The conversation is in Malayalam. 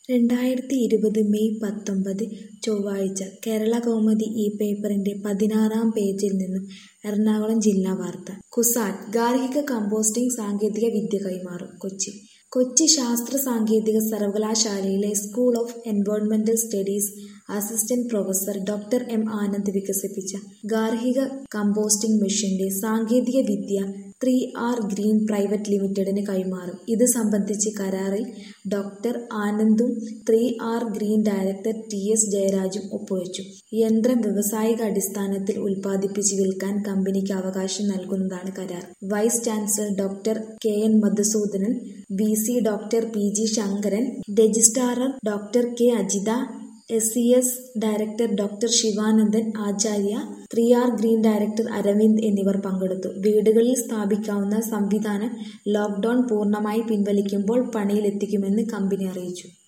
രണ്ടായിരത്തി ഇരുപത് മെയ് പത്തൊമ്പത് ചൊവ്വാഴ്ച കേരളകൗമുദി ഈ പേപ്പറിന്റെ പതിനാറാം പേജിൽ നിന്നും എറണാകുളം ജില്ലാ വാർത്ത കുസാറ്റ് ഗാർഹിക കമ്പോസ്റ്റിംഗ് സാങ്കേതിക വിദ്യ കൈമാറും കൊച്ചി കൊച്ചി ശാസ്ത്ര സാങ്കേതിക സർവകലാശാലയിലെ സ്കൂൾ ഓഫ് എൻവയോൺമെന്റൽ studies assistant professor doctor M Anand വികസിപ്പിച്ച ഗാർഹിക കമ്പോസ്റ്റിംഗ് മെഷീന്റെ സാങ്കേതിക വിദ്യ ത്രീ ആർ ഗ്രീൻ പ്രൈവറ്റ് ലിമിറ്റഡിന് കൈമാറും ഇത് സംബന്ധിച്ച് കരാറിൽ ഡോക്ടർ ആനന്ദും three R green director T S ജയരാജും ഒപ്പുവെച്ചു യന്ത്രം വ്യാവസായിക അടിസ്ഥാനത്തിൽ ഉൽപ്പാദിപ്പിച്ച് വിൽക്കാൻ കമ്പനിക്ക് അവകാശം നൽകുന്നതാണ് കരാർ vice chancellor doctor K N Madhusoodanan V C doctor P G Sankaran registrar doctor K Ajitha S C S director doctor Sivanandan Acharya three R green director Aravind എന്നിവർ പങ്കെടുത്തു വീടുകളിൽ സ്ഥാപിക്കാവുന്ന സംവിധാനം ലോക്ക്ഡൌൺ പൂർണ്ണമായി പിൻവലിക്കുമ്പോൾ പണിയിലെത്തിക്കുമെന്ന് കമ്പനി അറിയിച്ചു